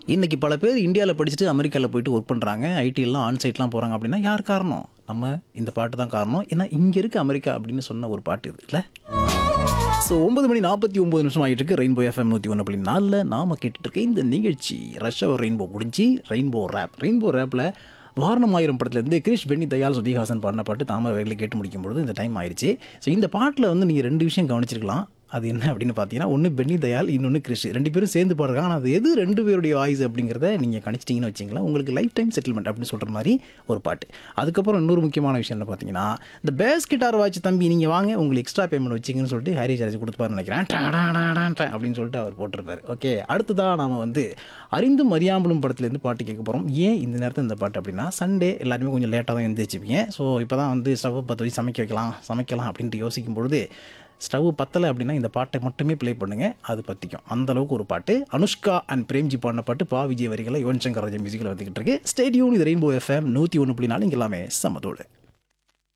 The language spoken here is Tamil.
இன்னைக்கு பல பேர் இந்தியாவில் படிச்சுட்டு அமெரிக்காவில் போயிட்டு ஒர்க் பண்ணுறாங்க ஐடிலாம் ஆன்சைட்லாம் போகிறாங்க அப்படின்னா யார் காரணம் நம்ம இந்த பாட்டு தான் காரணம் ஏன்னா இங்கே இருக்க அமெரிக்கா அப்படின்னு சொன்ன ஒரு பாட்டு இது இல்லை ஸோ ஒன்பது மணி நாற்பத்தி ஒம்பது நிமிஷம் ஆகிட்டு இருக்கு ரெயின்போ எஃப்எம் நூற்றி ஒன்று புள்ளி நாலில் நாம கேட்டுட்டு இருக்க இந்த நிகழ்ச்சி ரஷ் அவர் ரெயின்போ முடிஞ்சு ரெயின்போ ரேப் ரெயின்போ ரேப்பில் வாரணம் ஆயிரம் படத்துலேருந்து கிரிஷ் பென்னி தயால் சுதிஹாசன் பாடின பாட்டு தாமரை வகையில் கேட்டு முடிக்கும் பொழுது இந்த டைம் ஆயிடுச்சு ஸோ இந்த பாட்டில் வந்து நீங்கள் ரெண்டு விஷயம் கவனிச்சிருக்கலாம் அது என்ன அப்படின்னு பார்த்தீங்கன்னா ஒன்று பென்னி தயால் இன்னொன்று கிறிஷ் ரெண்டு பேரும் சேர்ந்து பாடுறாங்க ஆனால் அது எது ரெண்டு பேருடைய வாய்ஸ் அப்படிங்கிறத நீங்கள் கணிச்சிட்டிங்கன்னு வச்சிங்களேன் உங்களுக்கு லைஃப் டைம் செட்டில்மெண்ட் அப்படின்னு சொல்கிற மாதிரி ஒரு பாட்டு அதுக்கப்புறம் இன்னொரு முக்கியமான விஷயம் என்ன பார்த்தீங்கன்னா இந்த பேஸ் கிட்டார் வாட்ச் தம்பி நீங்கள் வாங்க உங்களுக்கு எக்ஸ்ட்ரா பேமெண்ட் வச்சிங்கன்னு சொல்லிட்டு ஹாரி சார்ஜ் கொடுத்துப்பாருன்னு நினைக்கிறேன் டாடாடாடான்டா அப்படின்னு சொல்லிட்டு அவர் போட்டிருப்பாரு ஓகே அடுத்ததாக நாம் வந்து அறிந்தும் அறியாமலும் படத்துலேருந்து பாட்டு கேட்க போகிறோம் ஏன் இந்த நேரத்தில் இந்த பாட்டு அப்படின்னா சண்டே எல்லாருமே கொஞ்சம் லேட்டாக தான் எழுந்திரிச்சுப்பீங்க ஸோ இப்போ தான் வந்து ஸ்டவ் பற்ற வச்சு சமைக்க வைக்கலாம் சமைக்கலாம் அப்படின்ட்டு யோசிக்கும் பொழுது ஸ்டவ் பத்தலை அப்படின்னா இந்த பாட்டை மட்டுமே ப்ளே பண்ணுங்கள் அது பற்றிக்கும் அந்த அளவுக்கு ஒரு பாட்டு அனுஷ்கா அண்ட் பிரேம்ஜி பாடின பாட்டு பா விஜய் வரிகளை யுவன் சங்கர் ராஜா மியூசிக்கில் வந்துக்கிட்டு இருக்கு ஸ்டேடியூன் இது ரெயின்போ எஃப்எம் நூற்றி ஒன்று புள்ளி நாலு இங்கே எல்லாமே சமதோடு